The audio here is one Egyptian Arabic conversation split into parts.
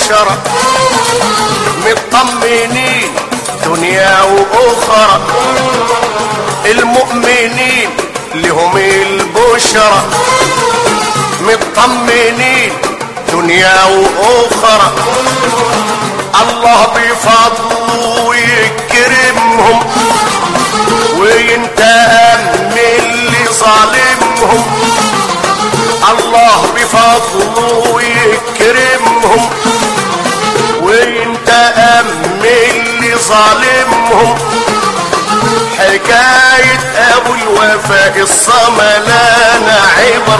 البشرى مطمنين دنيا واخرى المؤمنين لهم البشرى مطمنين دنيا واخرى الله بفضله يكرمهم وينتقم من اللي ظالمهم الله بفضله يكرمهم وينتقم من اللي ظالمهم حكاية ابو الوفاء الصملانة عبر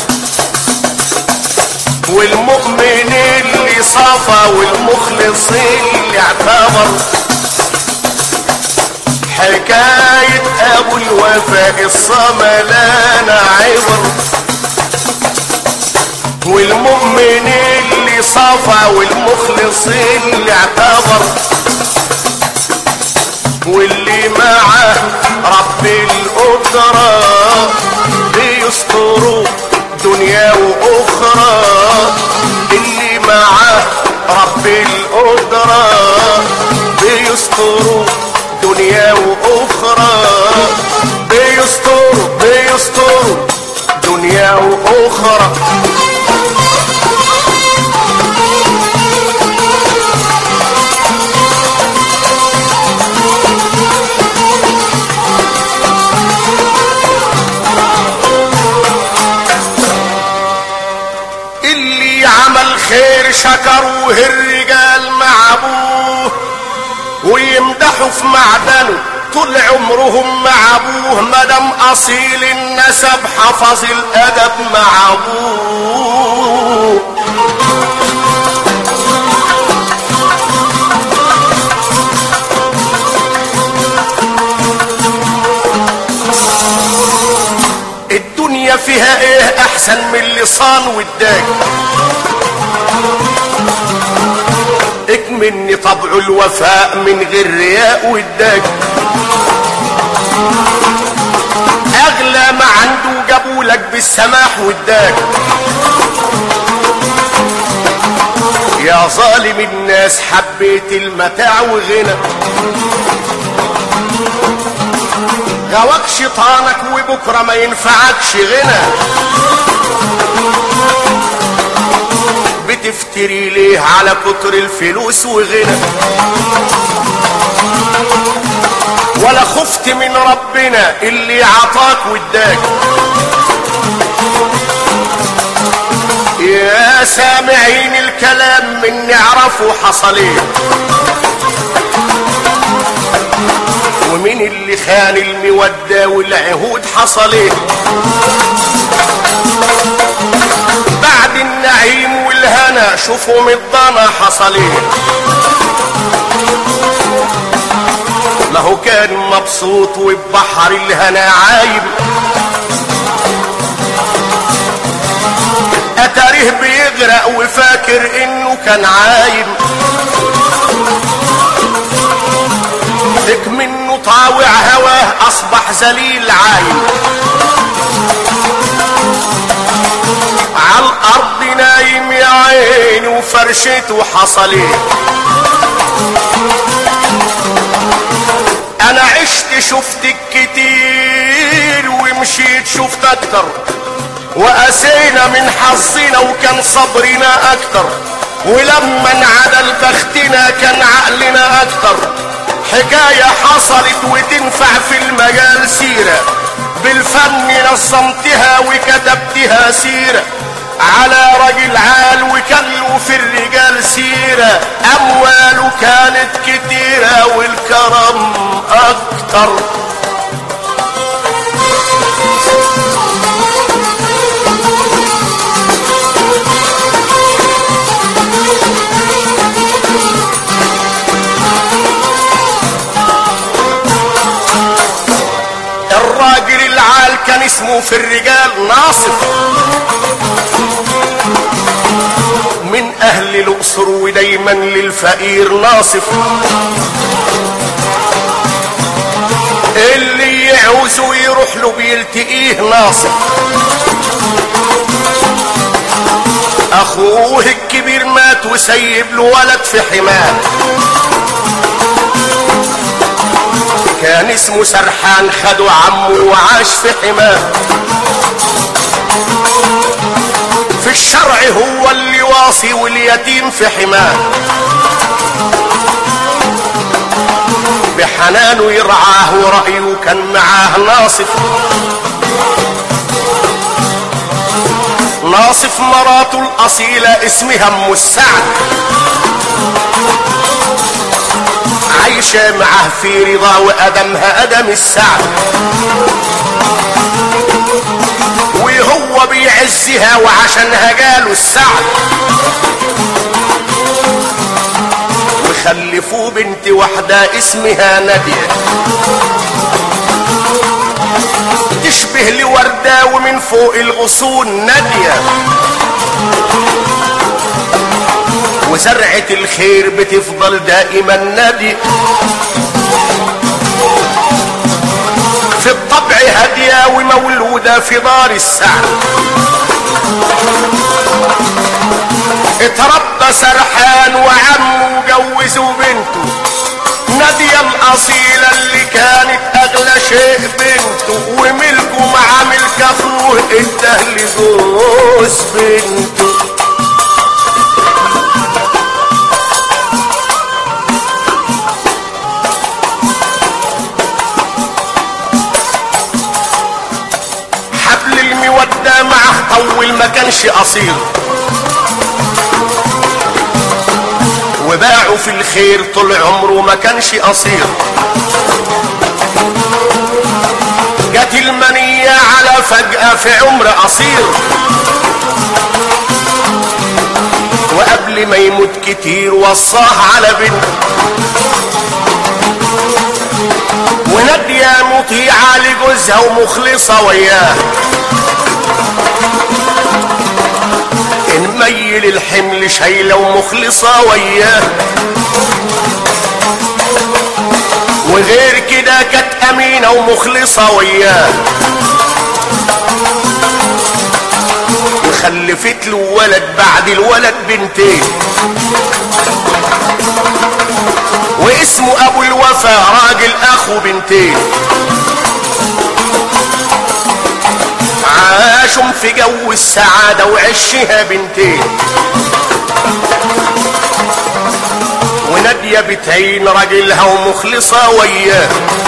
والمؤمن اللي صفى والمخلص اللي اعتبر حكاية ابو الوفاء الصملانة عبر والمؤمن اللي صفى والمخلص اللي اعتبر واللي معه رب القدرة بيستروا دنيا واخرى اللي معه رب القدرة بيستروا دنيا واخرى بيستروا بيستروا دنيا واخرى اللي عمل خير شكروه الرجال مع ابوه ويمدحوا في معدنه طول عمرهم مع ابوه مدام اصيل النسب حفظ الادب مع ابوه الدنيا فيها ايه احسن من اللسان والداج اكمني طبع الوفاء من غير رياء والداج اغلى ما عنده جابولك بالسماح والداج يا ظالم الناس حبيت المتاع وغنى غواك شيطانك وبكره ما ينفعكش غنى بتفتري ليه على كتر الفلوس وغنى ولا خفت من ربنا اللي عطاك واداك يا سامعين الكلام من نعرفه حصل ايه ومين اللي خان المودة والعهود حصل ايه بعد النعيم والهنا شوفوا من الضنا حصل ايه ما هو كان مبسوط وببحر الهنا عايم اتاريه بيغرق وفاكر انه كان عايم لك منه طاوع هواه اصبح ذليل عايم على الارض نايم يا عيني وفرشته حصل ايه انا عشت شفتك كتير ومشيت شفت اكتر واسينا من حظنا وكان صبرنا اكتر ولما انعدل بختنا كان عقلنا اكتر حكاية حصلت وتنفع في المجال سيرة بالفن نظمتها وكتبتها سيرة على رجل عال وكان له في الرجال سيرة أمواله كانت كتيرة والكرم أكتر الراجل العال كان اسمه في الرجال ناصف من اهل الاقصر ودايما للفقير ناصف اللي يعوزه يروح له بيلتقيه ناصف اخوه الكبير مات مات وسيب له ولد في حماه كان اسمه سرحان خده عمه وعاش في حماه في الشرع هو اللي واصي واليتيم في حماه بحنانه يرعاه ورأيه كان معاه ناصف ناصف مراته الأصيلة اسمها أم السعد عايشة معاه في رضا وأدمها أدم السعد وهو بيعزها وعشانها جاله السعد وخلفوه بنت واحدة اسمها نادية تشبه لوردة ومن فوق الغصون نادية وزرعة الخير بتفضل دائما نادية في الطبع هادية ومولودة في دار السعد اتربى سرحان وعمه جوزوا بنته نادية الأصيلة اللي كانت أغلى شيء بنته وملكه مع ملك أخوه اداه لجوز بنته حبل المودة معه طول ما كانش أصيل وباعه في الخير طول عمره ما كانش أصيل جت المنية على فجأة في عمر قصير وقبل ما يموت كتير وصاه على بنته ونادية مطيعة لجوزها ومخلصة وياه نميل الحمل شايلة ومخلصة وياه وغير كده كانت أمينة ومخلصة وياه وخلفت له ولد بعد الولد بنتين واسمه ابو الوفا راجل اخو بنتين عاشوا في جو السعادة وعشها بنتين ونادية بتعين راجلها ومخلصة وياه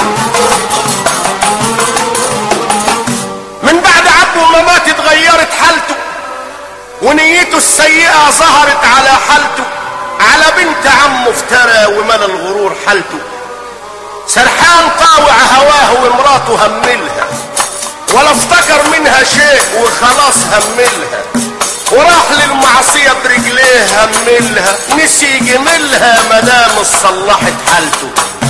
من بعد عبده ما مات اتغيرت حالته ونيته السيئة ظهرت على حالته على بنت عمه افترى وملى الغرور حالته سرحان طاوع هواه ومراته هملها ولا افتكر منها شيء وخلاص هملها وراح للمعصية برجليه هملها نسي جملها مدام صلحت حالته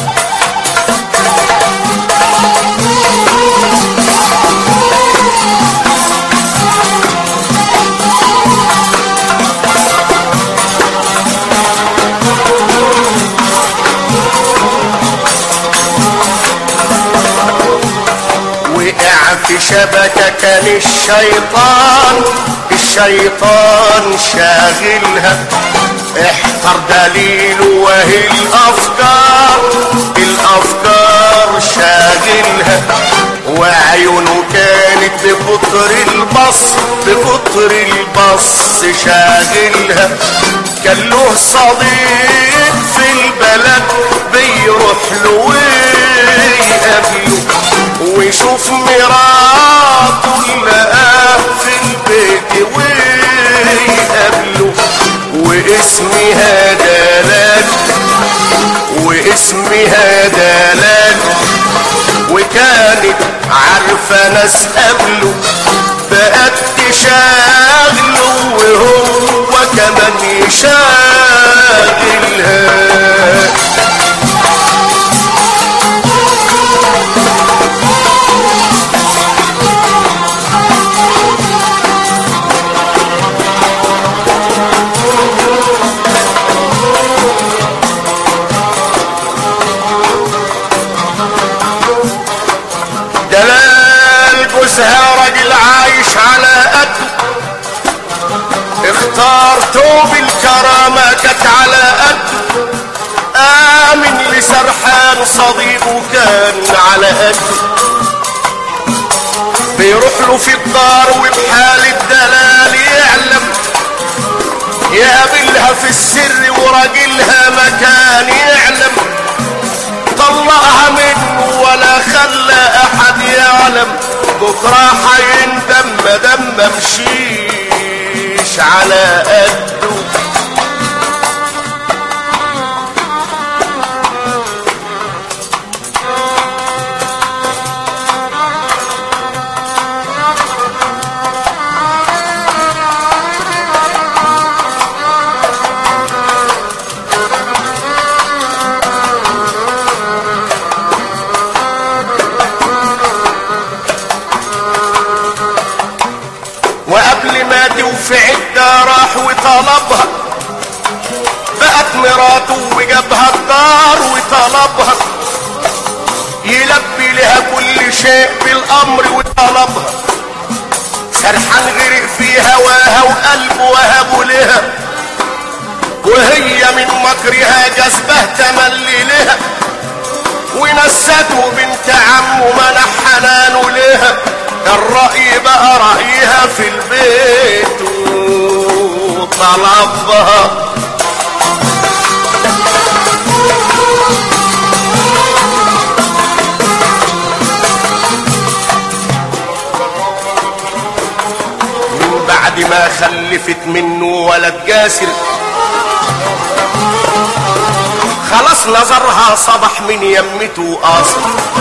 وقع في شبكة كان الشيطان الشيطان شاغلها احتر دليله وهي الافكار الافكار شاغلها وعيونه كانت بكتر البص بكتر البص شاغلها كان له صديق في البلد بيروح له ويقابله ويشوف مراته لقاه في البيت ويقابله واسمها دلال واسمها دلال وكانت عارفة ناس قبله بقت تشاغله وهو كمان يشاغلها دلال جوزها راجل عايش على قده اختار بالكرامة كانت على قد آمن لسرحان صديقه كان على قد بيروح له في الدار وبحال الدلال يعلم يقابلها في السر وراجلها مكان يعلم طلقها منه ولا خلى احد يعلم بكره هيندم مدام ممشيش على قده وقبل ما توفي عدة راح وطلبها بقت مراته وجابها الدار وطلبها يلبي لها كل شيء بالامر وطلبها سرحان غرق في هواها وقلبه وهبه لها وهي من مكرها جذبه تملي لها ونسته بنت عمه منح حنانه لها الرأي بقى رأيها في البيت وطلبها من بعد ما خلفت منه ولد جاسر خلاص نظرها صبح من يمته قاصر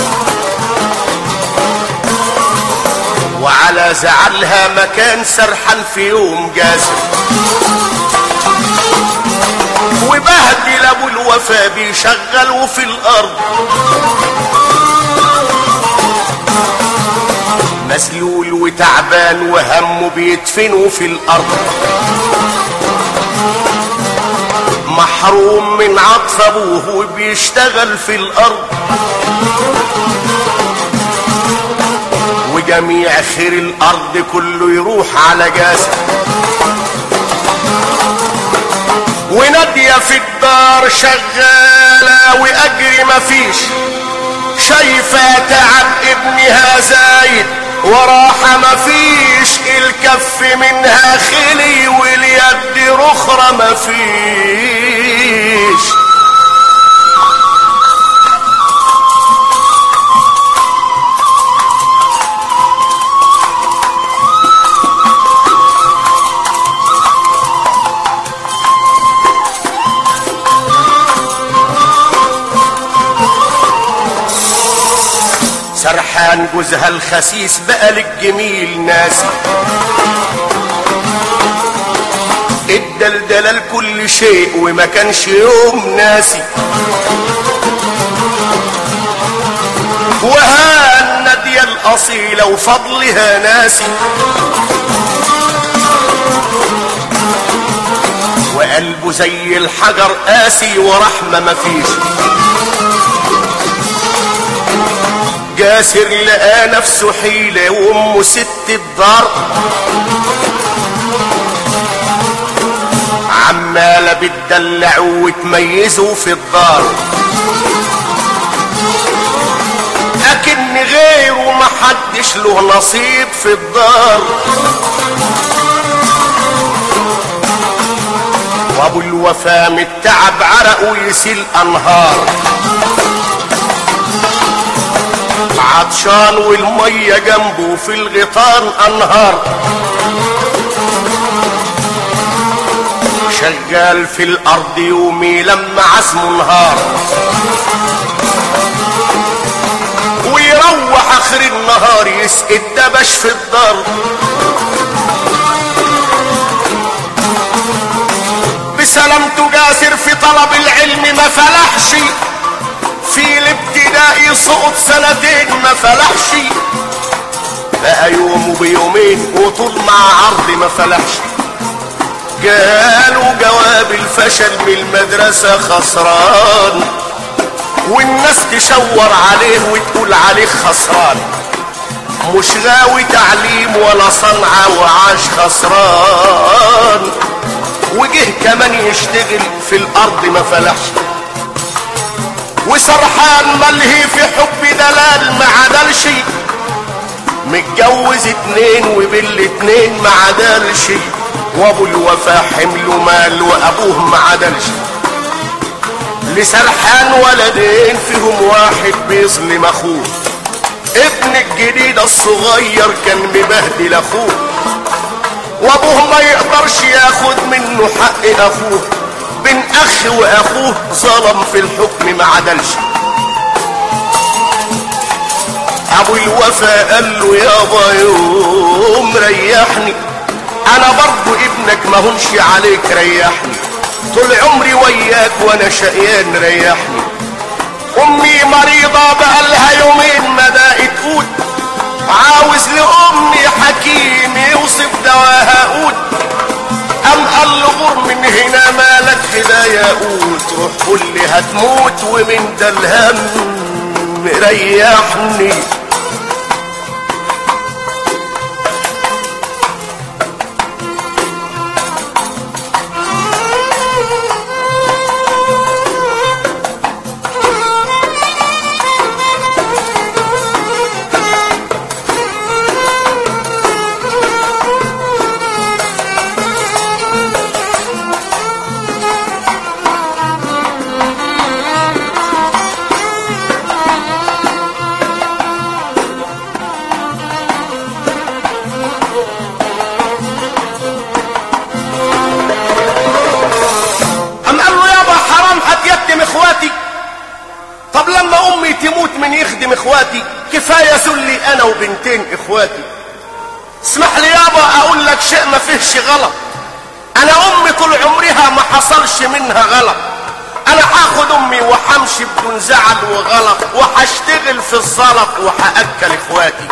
وعلى زعلها مكان سرحان في يوم جاسر وبهدل ابو الوفا بيشغل وفي الارض مسلول وتعبان وهمه بيدفنه في الارض محروم من عطف ابوه وبيشتغل في الارض وجميع خير الارض كله يروح على جاسر ونادية في الدار شغالة واجر مفيش شايفة تعب ابنها زايد وراحة مفيش الكف منها خلي واليد رخرة مفيش سرحان جوزها الخسيس بقى للجميل ناسي ادى الدلال كل شيء وما كانش يوم ناسي وها النادية الأصيلة وفضلها ناسي وقلبه زي الحجر قاسي ورحمة مفيش جاسر لقى نفسه حيلة وامه ست الدار عمالة بتدلع وتميزه في الدار لكن غيره محدش له نصيب في الدار وابو الوفا من التعب عرقه يسيل انهار عطشان والمية جنبه في الغيطان انهار شغال في الارض يومي لما عزمه نهار ويروح اخر النهار يسقي الدبش في الدار بسلامته جاسر في طلب العلم ما فلحش في الابتدائي سقط سنتين ما فلحش بقى يوم بيومين وطول مع عرض ما فلحش جاله جواب الفشل من المدرسة خسران والناس تشور عليه وتقول عليه خسران مش غاوي تعليم ولا صنعة وعاش خسران وجه كمان يشتغل في الارض ما فلحش وسرحان ملهي في حب دلال ما عدلش متجوز اتنين وبالاتنين ما عدلش وابو الوفا حمله مال وابوه ما عدلش لسرحان ولدين فيهم واحد بيظلم اخوه ابن الجديد الصغير كان مبهدل اخوه وابوه ما يقدرش ياخد منه حق اخوه بين اخ واخوه ظلم في الحكم ما عدلش ابو الوفا قال له يابا يوم ريحني انا برضو ابنك ما هنش عليك ريحني طول عمري وياك وانا شقيان ريحني امي مريضة بقالها يومين ما دقت قوت عاوز لامي حكيم يوصف دواها قوت ام قال له غر من هنا مالك هدايا قوت روح قول لي هتموت ومن ده الهم ريحني أم قال له يابا حرام هتيتم اخواتي طب لما امي تموت من يخدم اخواتي كفايه ذلي انا وبنتين اخواتي اسمح لي يابا اقول لك شيء ما فيهش غلط انا امي طول عمرها ما حصلش منها غلط انا هاخد امي وحمشي بدون زعل وغلط وهشتغل في الزلط وهاكل اخواتي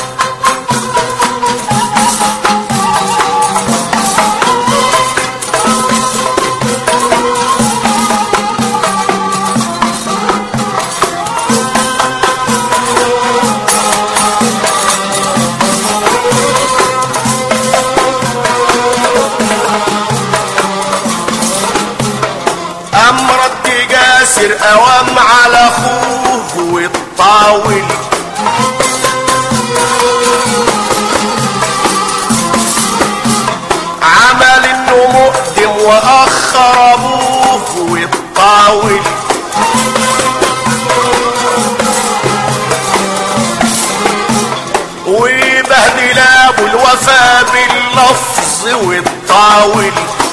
أم رد جاسر أوام على أخوه والطاول عمل إنه مقدم وأخر أبوه والطاول وبهدل أبو الوفا باللفظ والطاول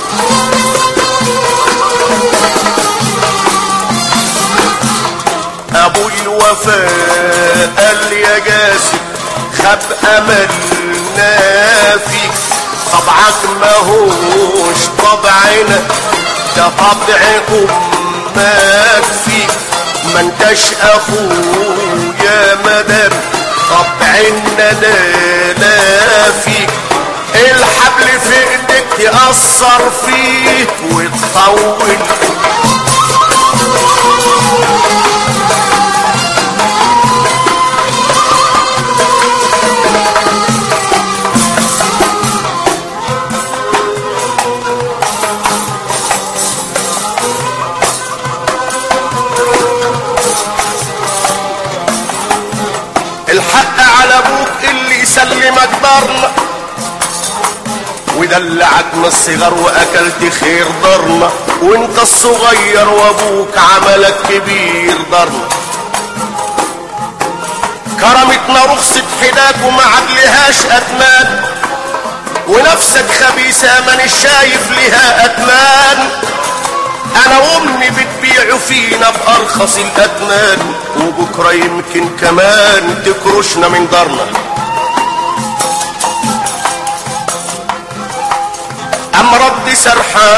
ابو الوفاء قال يا جاسم خب املنا فيك طبعك ما هوش طبعنا ده طبع امك فيك ما انتش اخويا مدام طبعنا لا لا فيك الحبل في ايدك تأثر فيه وتطول الحق على ابوك اللي يسلمك ضرنا ودلعك من الصغر واكلت خير ضرنا وانت الصغير وابوك عملك كبير ضرنا كرمتنا رخصة حداك وما عدلهاش اتمان ونفسك خبيثة من الشايف لها اتمان انا وامي بتبيعوا فينا بارخص الاثمان وبكره يمكن كمان تكرشنا من دارنا ام رد سرحان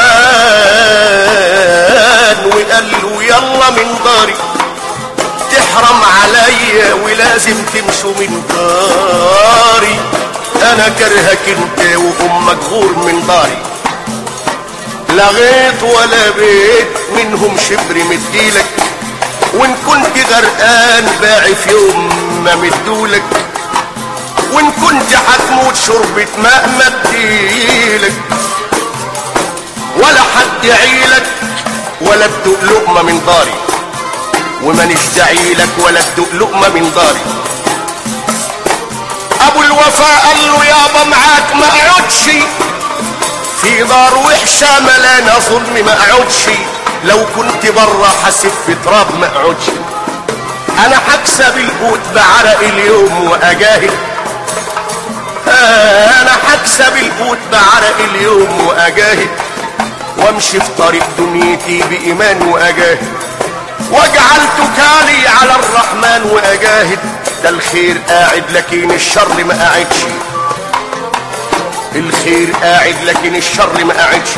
وقال له يلا من داري تحرم عليا ولازم تمشوا من داري انا كرهك انت وامك غور من داري لا غيط ولا بيت منهم شبر مديلك وان كنت غرقان باعي في يوم ما مدولك وان كنت هتموت شربة ماء مديلك ولا حد يعيلك ولا تدوق لقمة من داري ومانيش دعيلك ولا تدوق لقمة من داري ابو الوفاء قال له يابا معاك ما اقعدش في دار وحشة ملانة ظلم ما اقعدش لو كنت برا حاسب في تراب ما اقعدش انا هكسب القوت بعرق اليوم واجاهد آه، انا هكسب القوت بعرق اليوم واجاهد وامشي في طريق دنيتي بايمان واجاهد وجعلت كالي على الرحمن واجاهد ده الخير قاعد لكن الشر ما قاعدش الخير قاعد لكن الشر ما قاعدش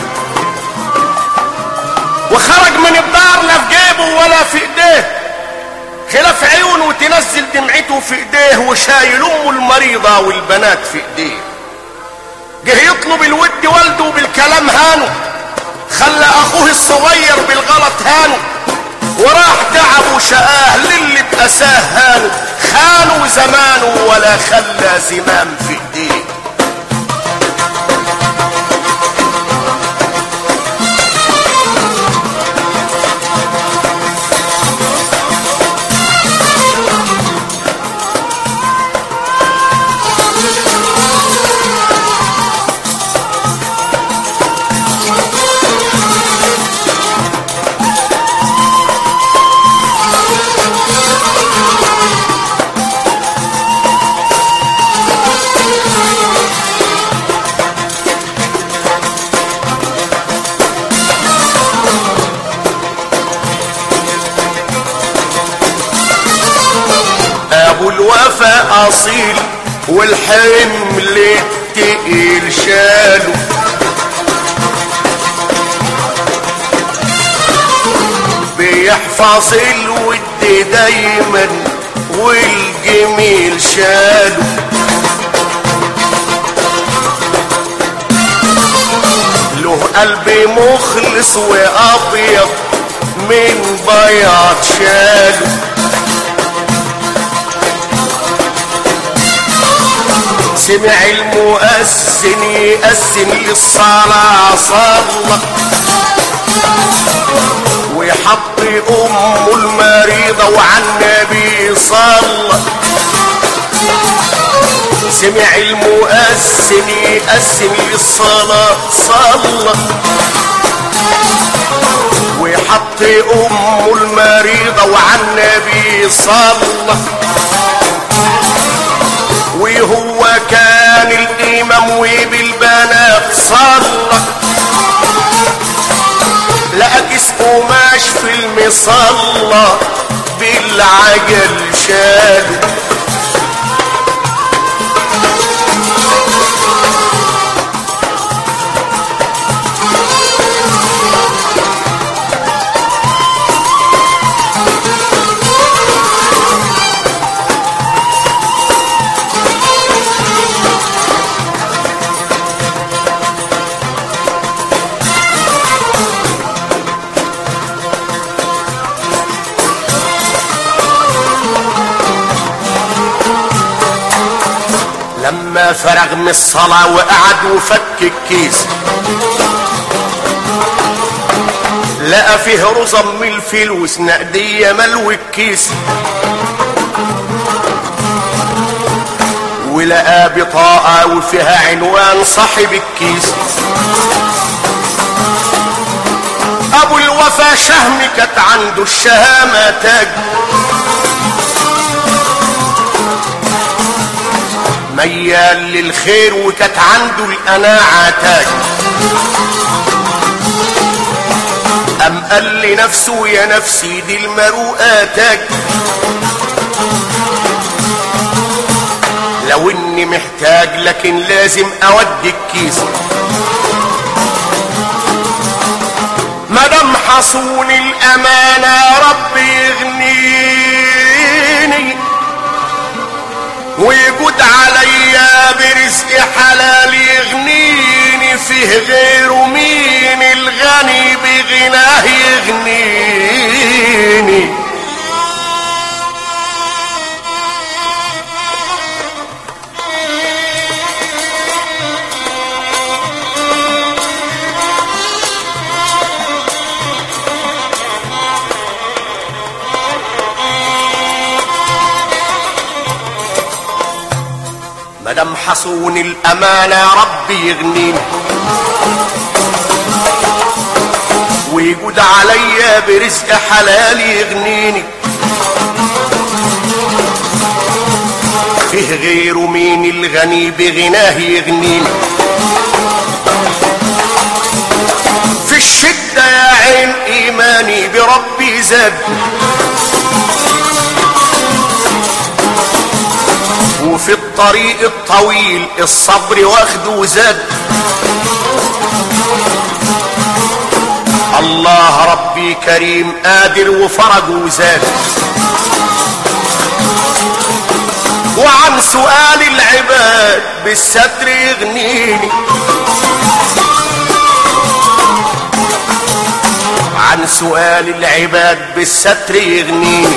وخرج من الدار لا في جيبه ولا في ايديه خلاف عيونه تنزل دمعته في ايديه وشايل امه المريضة والبنات في ايديه جه يطلب الود والده بالكلام هانه خلى اخوه الصغير بالغلط هانه وراح تعب وشقاه للي اتأساه هانه خانوا زمانه ولا خلى زمام في ايديه ابو الوفا اصيل والحمل التقيل شاله بيحفظ الود دايما والجميل شاله له قلب مخلص وابيض من بياض شاله سمع المؤذن يأذن للصلاة صلى ويحط أمه المريضة وعلى النبي صلى سمع المؤذن يأذن للصلاة صلى ويحط أمه المريضة وعلى النبي صلى وهو كان الامام وبالبنات صلى لقى جسمه ماش في المصلى بالعجل شاله لما فرغ من الصلاة وقعد وفك الكيس لقى فيه رزم من الفلوس نقدية ملو الكيس ولقى بطاقة وفيها عنوان صاحب الكيس ابو الوفا شهم كانت عنده الشهامة تاج ميال للخير وكانت عنده القناعة تاج أم قال لنفسه يا نفسي دي المروءة تاج لو اني محتاج لكن لازم اودي الكيس مدام حصون الامانة يا رب يغنيني ويجود عليا برزق حلال يغنيني فيه غيره مين الغني بغناه يغنيني وحصون الامانه يا رب يغنيني ويجود عليا برزق حلال يغنيني فيه غيره مين الغني بغناه يغنيني في الشدة يا عين إيماني بربي زاد وفي الطريق الطويل الصبر واخده زاد الله ربي كريم قادر وفرجه زاد وعن سؤال العباد بالستر يغنيني عن سؤال العباد بالستر يغنيني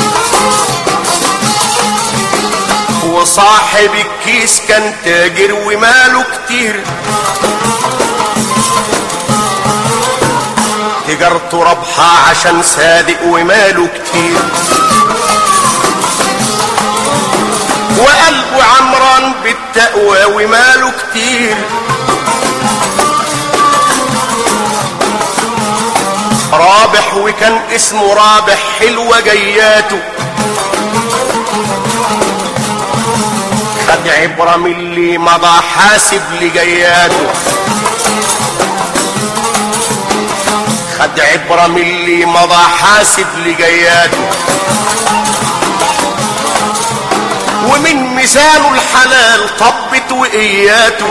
وصاحب الكيس كان تاجر وماله كتير تجارته ربحة عشان صادق وماله كتير وقلبه عمران بالتقوى وماله كتير رابح وكان اسمه رابح حلوة جياته خد عبرة من اللي مضى حاسب لجياته خد عبرة من اللي مضى حاسب لجياته ومن ميزانه الحلال طبت وإياته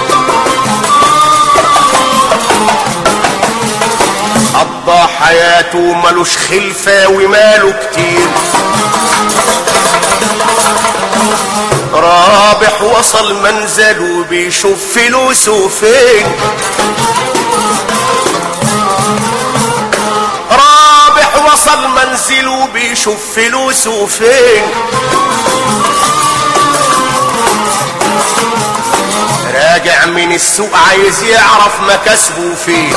قضى حياته ملوش خلفة وماله كتير رابح وصل منزله بيشوف فلوسه فين رابح وصل منزله بيشوف فلوسه فين راجع من السوق عايز يعرف مكاسبه فين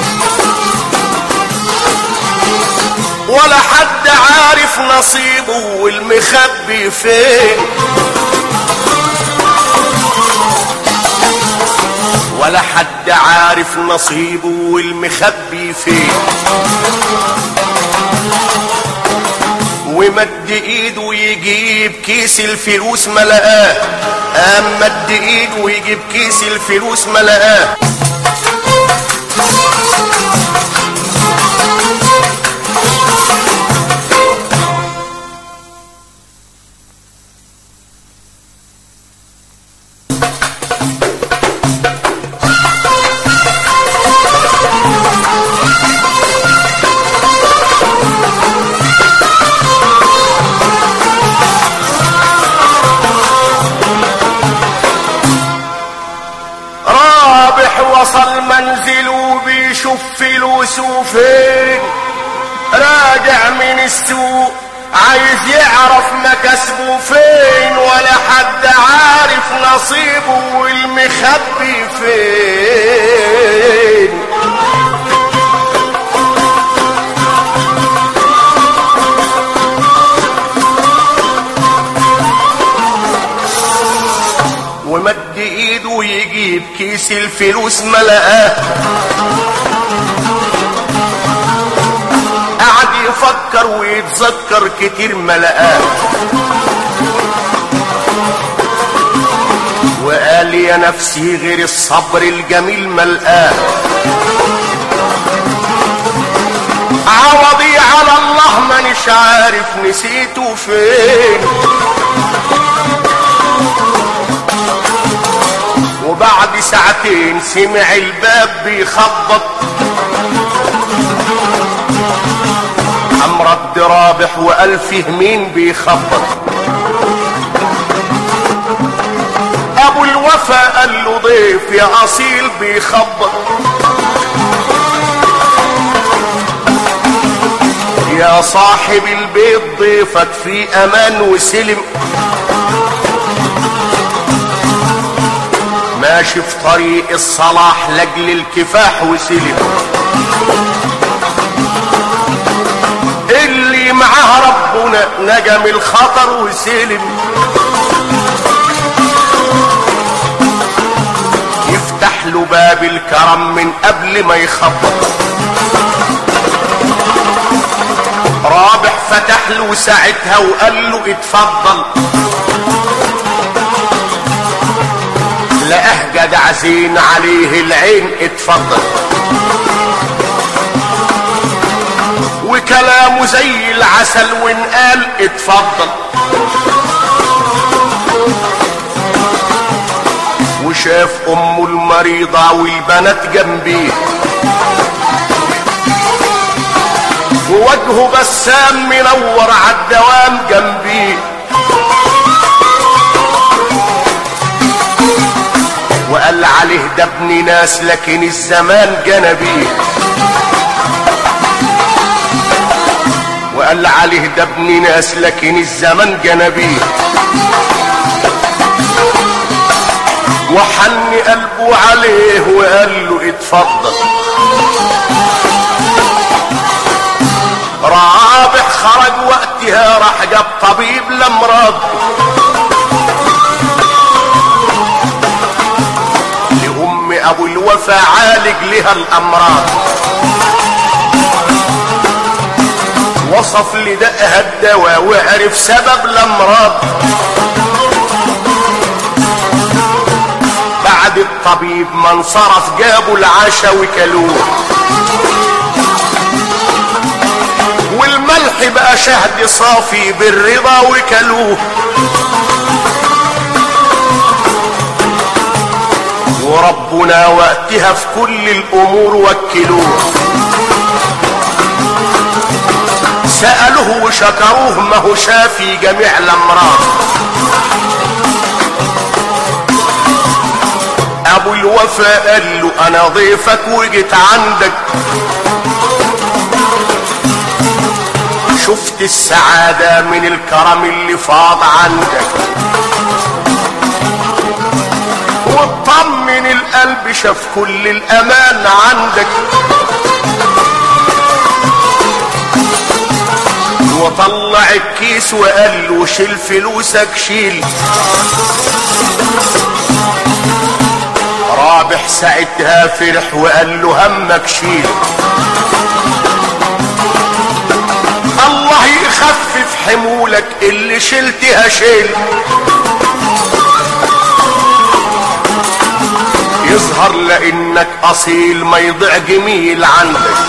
ولا حد عارف نصيبه والمخبي فين ولا حد عارف نصيبه والمخبي فين ومد ايده يجيب كيس الفلوس ما لقاه قام مد ايده ويجيب كيس الفلوس ما لقاه رابح وصل منزله بيشوف فلوسه فين راجع من السوق عايز يعرف مكاسبه فين ولا حد عارف نصيبه والمخبي فين ومد ايده يجيب كيس الفلوس ما لقاه قعد يفكر ويتذكر كتير ما لقاه وقال يا نفسي غير الصبر الجميل ما لقاه عوضي على الله مانيش عارف نسيته فين وبعد ساعتين سمع الباب بيخبط قام رد رابح وقال فيه مين بيخبط ابو الوفا قال له ضيف يا اصيل بيخبط يا صاحب البيت ضيفك في امان وسلم ماشي في طريق الصلاح لاجل الكفاح وسلم اللي معاه ربنا نجم الخطر وسلم باب الكرم من قبل ما يخبط رابح فتح له ساعتها وقال له اتفضل لقاه جدع زين عليه العين اتفضل وكلامه زي العسل وانقال اتفضل وشاف امه المريضة والبنات جنبيه ووجهه بسام منور عالدوام جنبيه وقال عليه ده ابن ناس لكن الزمان جنبيه وقال عليه ده ابن ناس لكن الزمان جنبيه وحن قلبه عليه وقال له اتفضل رابح خرج وقتها راح جاب طبيب لمرض لأم أبو الوفا عالج لها الأمراض وصف لدقها الدواء وعرف سبب الأمراض بعد الطبيب ما انصرف جابوا العشا وكلوه والملح بقى شهد صافي بالرضا وكلوه وربنا وقتها في كل الامور وكلوه سألوه وشكروه ما هو شافي جميع الامراض ابو الوفا قال له انا ضيفك وجيت عندك شفت السعادة من الكرم اللي فاض عندك واطمن القلب شاف كل الامان عندك وطلع الكيس وقال له شيل فلوسك شيل رابح ساعتها فرح وقال له همك شيل الله يخفف حمولك اللي شلتها شيل يظهر لانك اصيل ما يضيع جميل عندك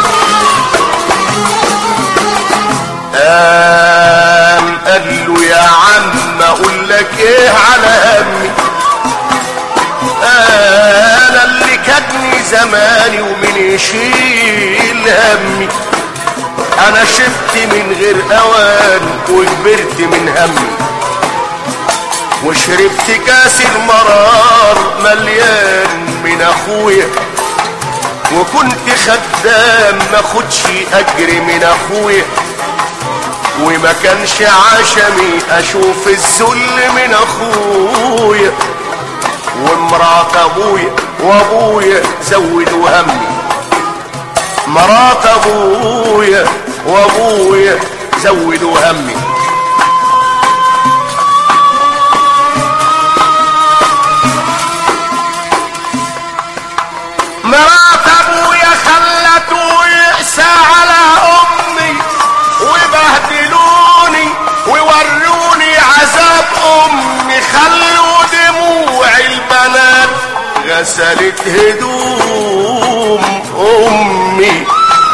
قام قال له يا عم اقول لك ايه على همي انا اللي كدني زماني ومن يشيل همي انا شفت من غير اوان وكبرت من همي وشربت كاس المرار مليان من اخويا وكنت خدام ما خدش اجر من اخويا وما كانش عشمي اشوف الذل من اخويا ومرات ابويا وابويا زودوا همي مرات ابويا وابويا زودوا همي مرات ابويا خلته يقسى على امي وبهدلوني ووروني عذاب امي خلوا دموع البنات غسلت هدوم امي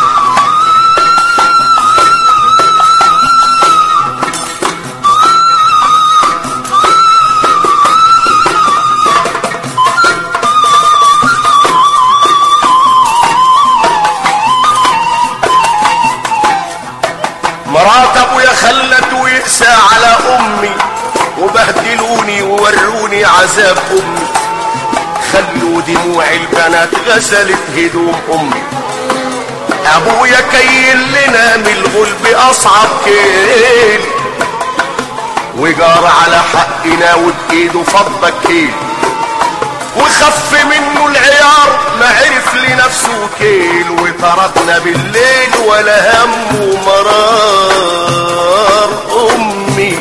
مرات ابويا خلته يقسى على امي وبهدلوني ووروني عذاب امي خلوا دموع البنات غسلت هدوم امي ابويا كيل لنا من الغلب اصعب كيل وجار على حقنا وبايده فضك كيل وخف منه العيار ما عرف لنفسه كيل وطردنا بالليل ولا هم مرار امي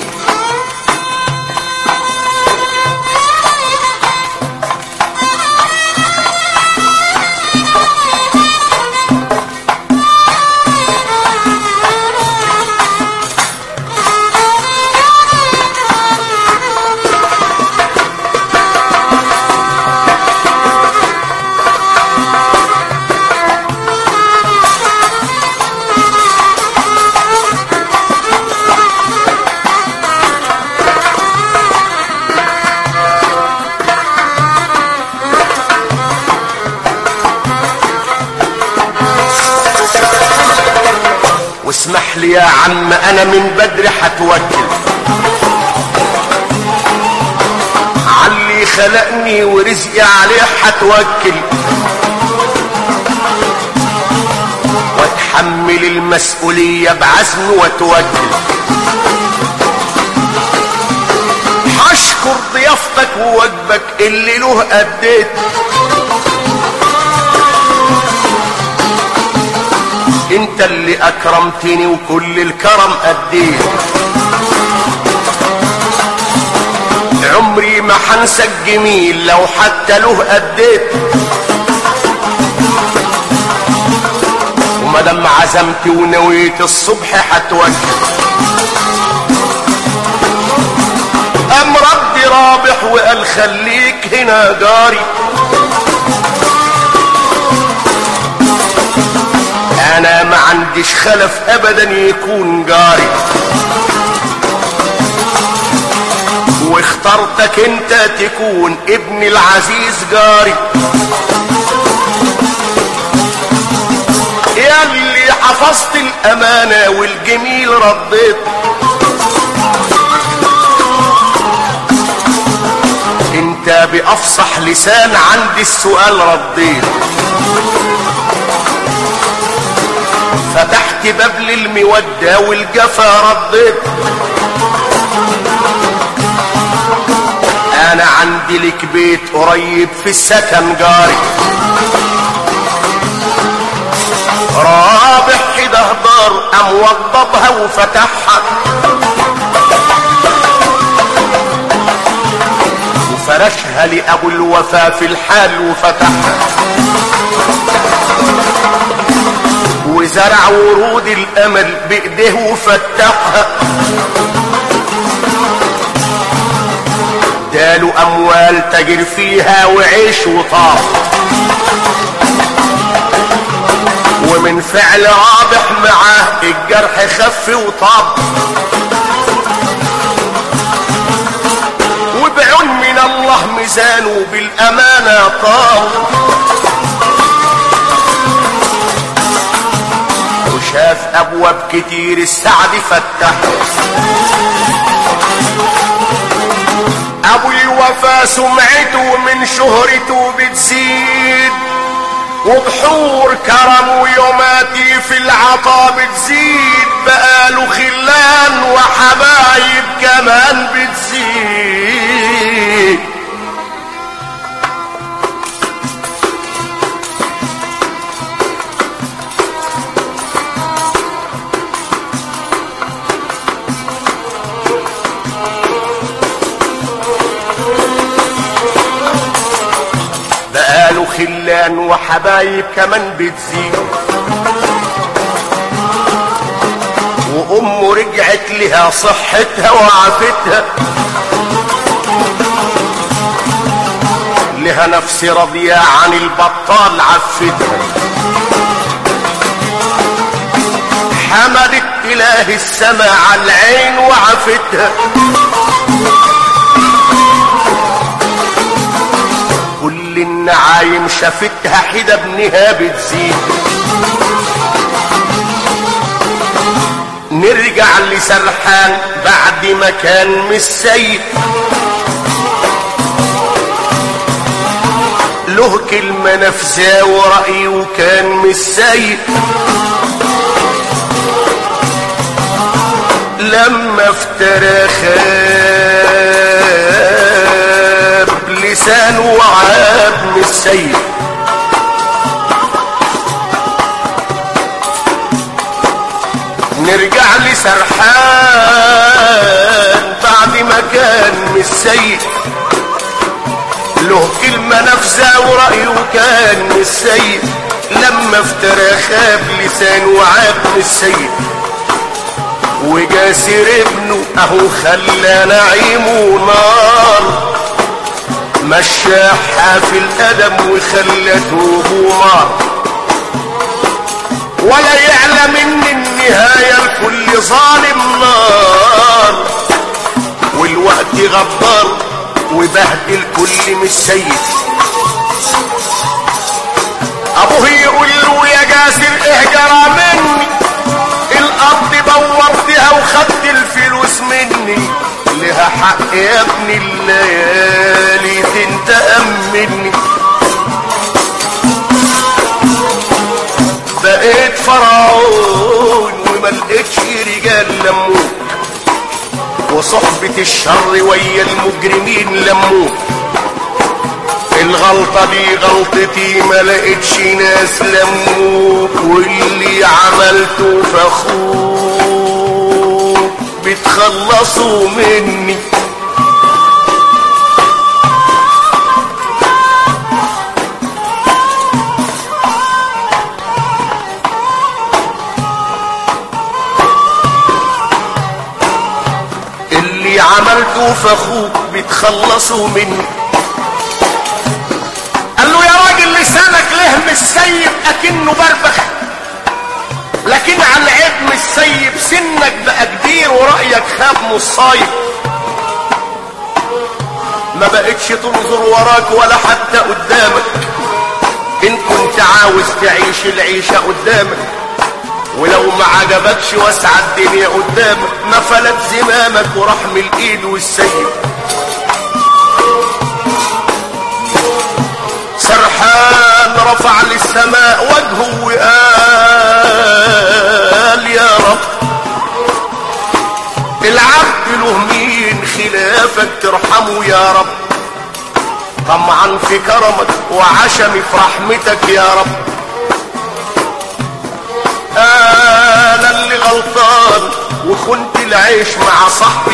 واسمح لي يا عم انا من بدري هتوكل علي خلقني ورزقي عليه هتوكل واتحمل المسؤولية بعزم واتوكل هشكر ضيافتك ووجبك اللي له اديت انت اللي اكرمتني وكل الكرم اديت عمري ما حنسى الجميل لو حتى له اديت ومادام عزمت ونويت الصبح هتوكل قام ربي رابح وقال خليك هنا جاري انا ما عنديش خلف ابدا يكون جاري واخترتك انت تكون ابن العزيز جاري يا اللي حفظت الامانة والجميل رديت انت بافصح لسان عندي السؤال رديت فتحت باب للمودة والجفا رديت انا عندي لك بيت قريب في السكن جاري رابح كده دار قام وضبها وفتحها وفرشها لابو الوفا في الحال وفتحها وزرع ورود الامل بايديه وفتحها اداله اموال تجر فيها وعيش وطاب ومن فعل رابح معاه الجرح خف وطاب وبعون من الله ميزانه بالامانه طاب وشاف ابواب كتير السعد فتح ابو الوفا سمعته من شهرته بتزيد وبحور كرم ويوماتي في العطا بتزيد بقاله خلان وحبايب كمان بتزيد بقاله خلان وحبايب كمان بتزيد وامه رجعت لها صحتها وعافتها لها نفس راضية عن البطال عفتها حمدت اله السماء على العين وعفتها كل النعايم شافتها حدا ابنها بتزيد نرجع لسرحان بعد ما كان مش سيد له كلمة نفسه ورأي وكان مش سيد لما افترى خاب لسانه وعاب من السيد نرجع لسرحان بعد ما كان مش سيد له كلمة نفسه ورأيه كان مش سيد لما افترى خاب لسانه وعاب من السيد وجاسر ابنه اهو خلى نعيمه نار مشاحها في الادم وخلته بومار ولا يعلم ان النهاية لكل ظالم نار والوقت غدار وبهدل كل مش سيد ابوه يقول له يا جاسر اهجر مني يا ابن الليالي تنتقم مني بقيت فرعون وما لقيتش رجال لموك وصحبة الشر ويا المجرمين لموك الغلطة دي غلطتي ما لقيتش ناس لموك واللي عملته في اخوك بتخلصوا مني اللي عملته في اخوك بتخلصوا مني قال له يا راجل لسانك ليه مش سيب اكنه بربخ لكن على العيب مش سيب سنك بقى كبير ورأيك خاب مش صايب ما بقتش تنظر وراك ولا حتى قدامك ان كنت عاوز تعيش العيشة قدامك ولو ما عجبكش واسع الدنيا قدامك ما فلت زمامك ورحم الايد والسيب سرحان رفع للسماء وجهه وقال يا رب العبد له مين خلافك ترحمه يا رب طمعا في كرمك وعشمي في رحمتك يا رب انا اللي غلطان وخنت العيش مع صاحبي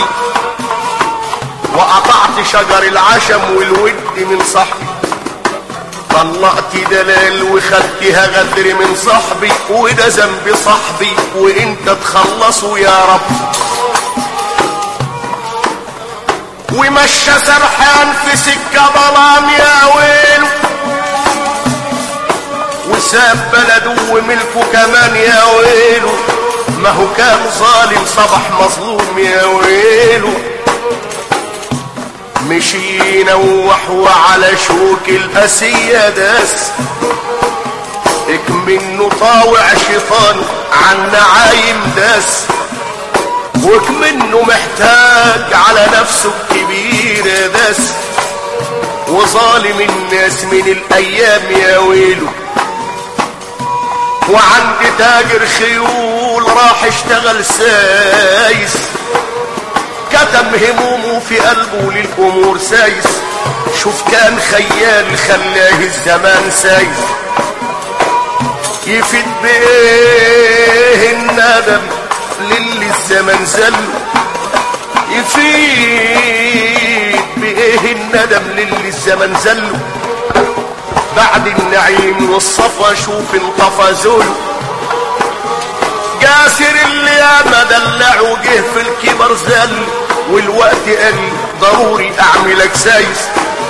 وقطعت شجر العشم والود من صاحبي طلقت دلال وخدتها غدر من صاحبي وده ذنب صاحبي وانت تخلصه يا رب ومشى سرحان في سكة ظلام يا ويلو وساب بلده وملكه كمان يا ويلو ما هو كان ظالم صبح مظلوم يا ويلو مشي ينوح وعلى شوك الأسية داس منه طاوع شيطان عن نعايم داس وكمنه محتاج على نفسه الكبير داس وظالم الناس من الأيام يا ويله وعند تاجر خيول راح اشتغل سايس كتم همومه في قلبه للأمور سايس شوف كان خيال خلاه الزمان سايس يفيد بيه الندم للي الزمن زله يفيد بإيه الندم للي الزمن زله بعد النعيم والصفا شوف انطفى زوله جاسر اللي ياما دلعه جه في الكبر زل والوقت قال ضروري اعملك سايس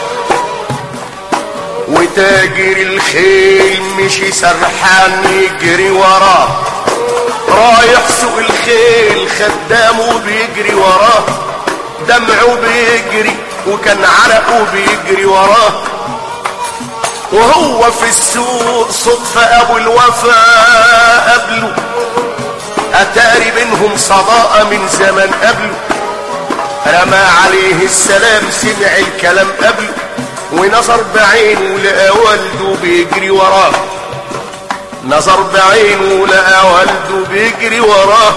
وتاجر الخيل مشي سرحان يجري وراه رايح سوق الخيل خدامه بيجري وراه دمعه بيجري وكان عرقه بيجري وراه وهو في السوق صدفة ابو الوفا قبله اتاري بينهم صداقة من زمن قبله رمى عليه السلام سمع الكلام قبله ونظر بعينه لقى والده بيجري وراه نظر بعينه لقى والده بيجري وراه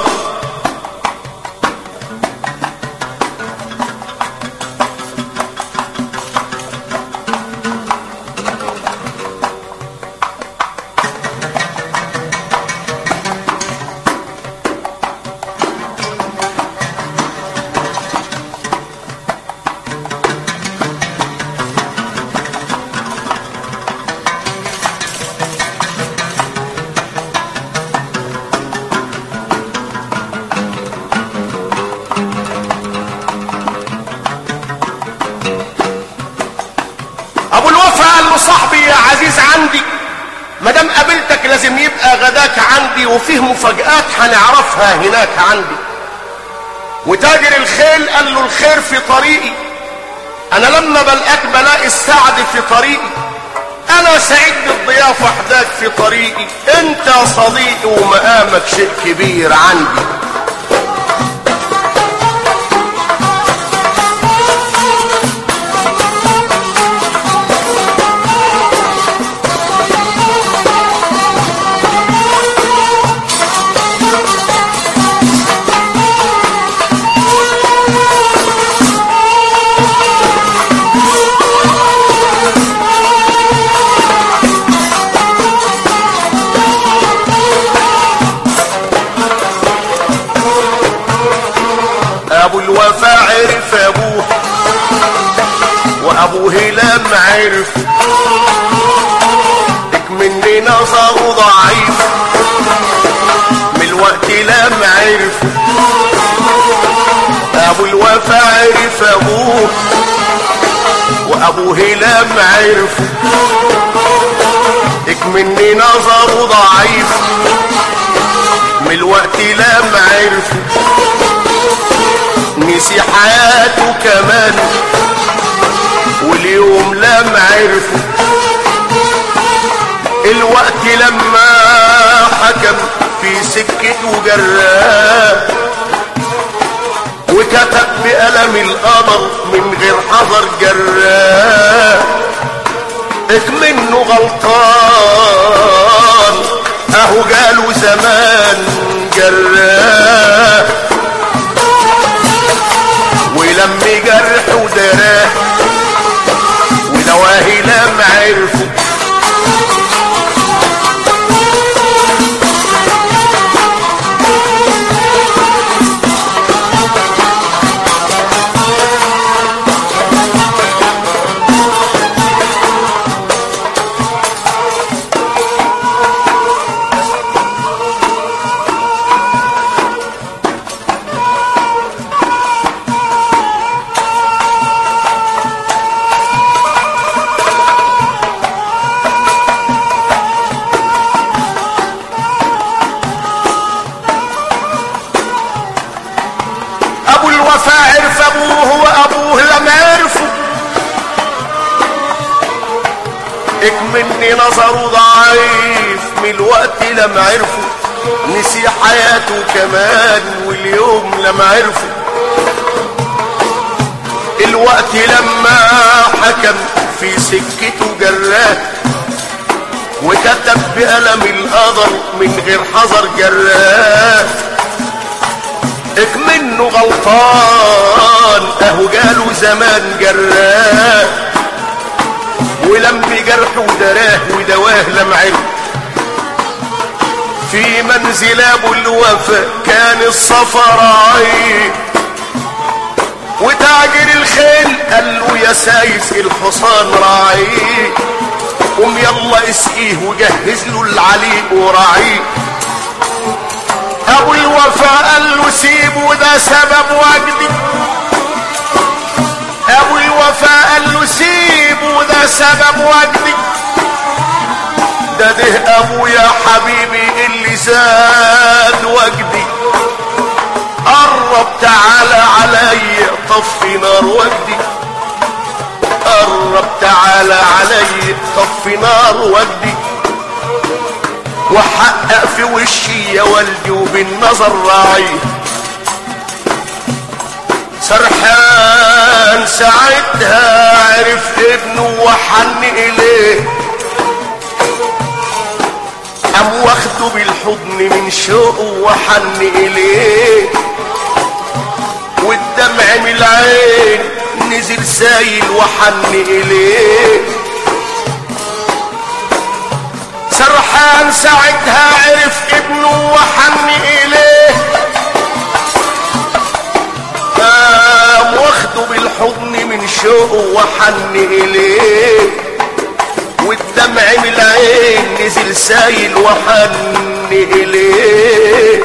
ابو الوفا قال له صاحبي يا عزيز عندي مادام قابلتك لازم يبقى غداك عندي وفيه مفاجآت هنعرفها هناك عندي وتاجر الخيل قال له الخير في طريقي انا لما بلقاك بلاقي السعد في طريقي انا سعيد بالضيافة وحداك في طريقي انت صديقي ومقامك شيء كبير عندي عرف ابوه وابوه لما عرف مني نظره ضعيف من الوقت لما عرف ابو الوفا عرف ابوه وابوه لما عرف مني نظره ضعيف من الوقت لما عرف نسي حياته كمان واليوم لما عرفه الوقت لما حكم في سكته جراه وكتب بقلم القمر من غير حذر جراه منه غلطان اهو جاله زمان جراه ولم جرحه دراه ونواهي لم عرفه مني نظره ضعيف من الوقت لما عرفه نسي حياته كمان واليوم لما عرفه الوقت لما حكم في سكته جراه وكتب بقلم القدر من غير حذر جراه منه غلطان اهو جاله زمان جراه ولم جرحه ودراه ودواه لمعه في منزل ابو الوفا كان السفر عيب وتاجر الخيل قال له يا سايس الحصان راعيه قوم يلا اسقيه وجهز له العليق وراعيه ابو الوفا قال له سيبه ده سبب وجدي ابو الوفا قال له سيبه ده سبب وجدي ده ده ابويا حبيبي اللي زاد وجدي قرب تعالى علي طفي نار وجدي قرب تعالى علي طفي نار وجدي وحقق في وشي يا والدي وبالنظر راعي سرحان ساعتها عرف ابنه وحن اليه قام واخده بالحضن من شوقه وحن اليه والدمع من العين نزل سايل وحن اليه سرحان ساعتها عرف ابنه وحن اليه قام واخده بالحضن من شوقه وحن اليه والدمع من العين نزل سايل وحن اليه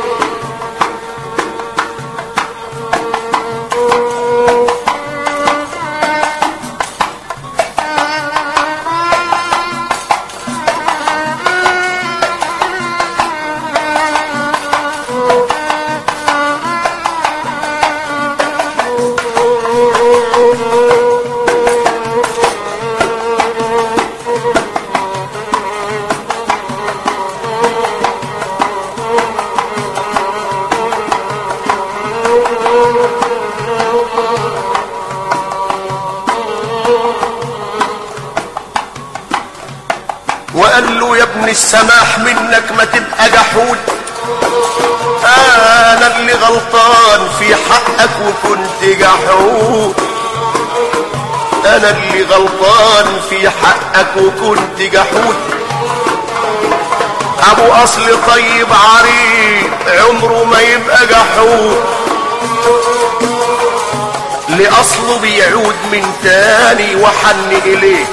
وقال له يا ابن السماح منك ما تبقى جحود انا اللي غلطان في حقك وكنت جحود انا اللي غلطان في حقك وكنت جحود ابو اصل طيب عريق عمره ما يبقى جحود لأصله بيعود من تاني وحن إليه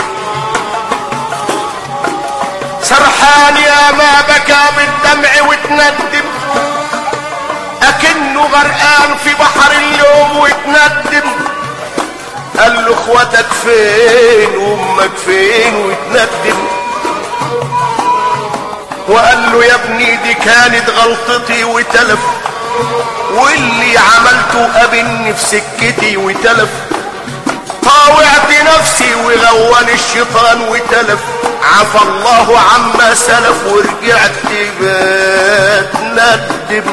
سرحان يا ما بكى بالدمع وتندم أكنه غرقان في بحر اللوم وتندم قال له اخواتك فين وامك فين وتندم وقال له يا ابني دي كانت غلطتي وتلف واللي عملته قابلني في سكتي وتلف طاوعت نفسي وغواني الشيطان وتلف عفى الله عما سلف ورجعت بتندم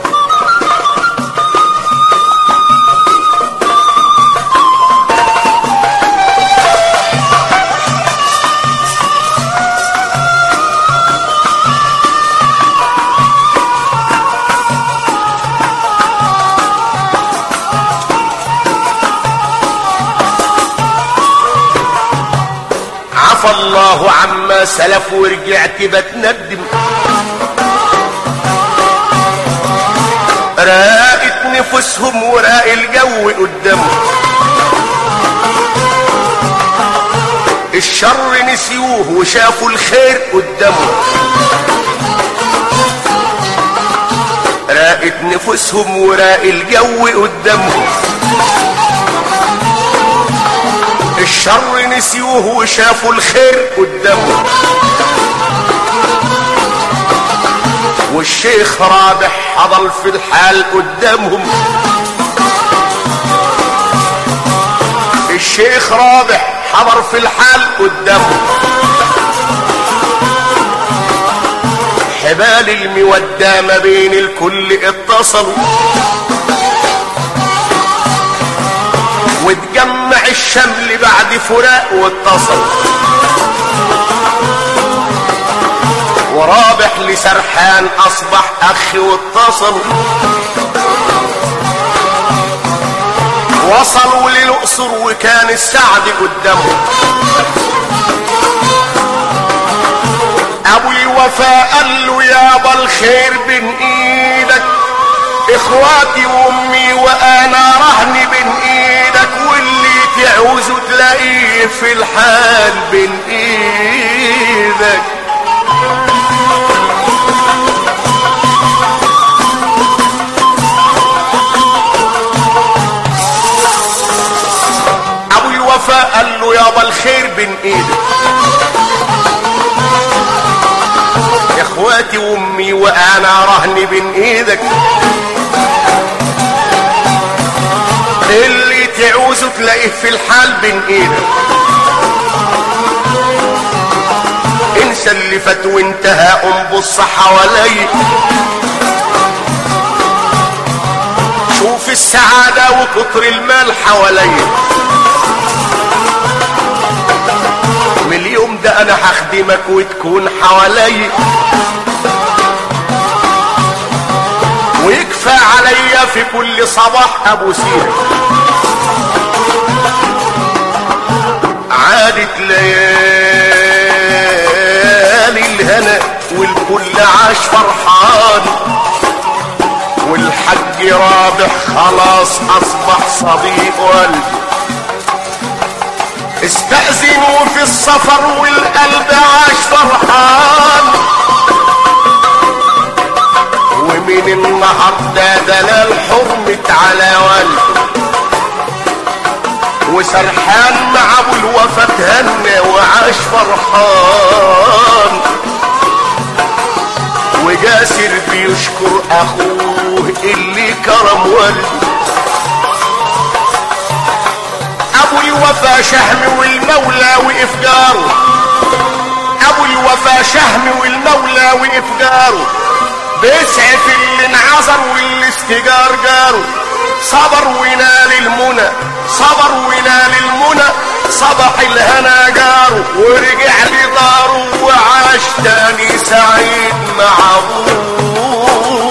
عفى الله عما سلف ورجعت بتندم راقت نفوسهم وراق الجو قدامهم الشر نسيوه وشافوا الخير قدامهم راقت نفوسهم وراق الجو قدامهم الشر نسيوه وشافوا الخير قدامهم والشيخ رابح حضل في الحال قدامهم الشيخ رابح حضر في الحال قدامهم حبال المودة ما بين الكل اتصلوا وتجمع الشمل بعد فراق واتصل ورابح لسرحان اصبح اخ واتصل وصلوا للاقصر وكان السعد قدامهم ابو الوفاء قال له يابا الخير بين ايدك اخواتي وامي وانا رهن بين ايدك واللي تعوزه تلاقيه في الحال بين ايدك ابو الوفاء قال له يابا الخير بين ايدك يا اخواتي وامي وانا رهن بين ايدك اللي تعوزه تلاقيه في الحال بين ايدك انسى اللي فات وانتهى قوم بص حواليك شوف السعادة وكتر المال حواليك من اليوم ده انا هخدمك وتكون حواليا ويكفى عليا في كل صباح ابو سيرك عادت ليالي الهنا والكل عاش فرحان والحج رابح خلاص اصبح صديق والدي استأذنوا في السفر والقلب عاش فرحان ومن النهارده دلال حرمة على والده وسرحان مع ابو الوفا تهنى وعاش فرحان وجاسر بيشكر اخوه اللي كرم والده ابو الوفا شهم والمولى وقف جاره ابو الوفا شهم والمولى وقف جاره بيسعف اللي انعذر واللي استجار جاره صبر ونال المنى صبر ونال المنى صبح الهنا جاره ورجع لداره وعاش تاني سعيد مع ابوه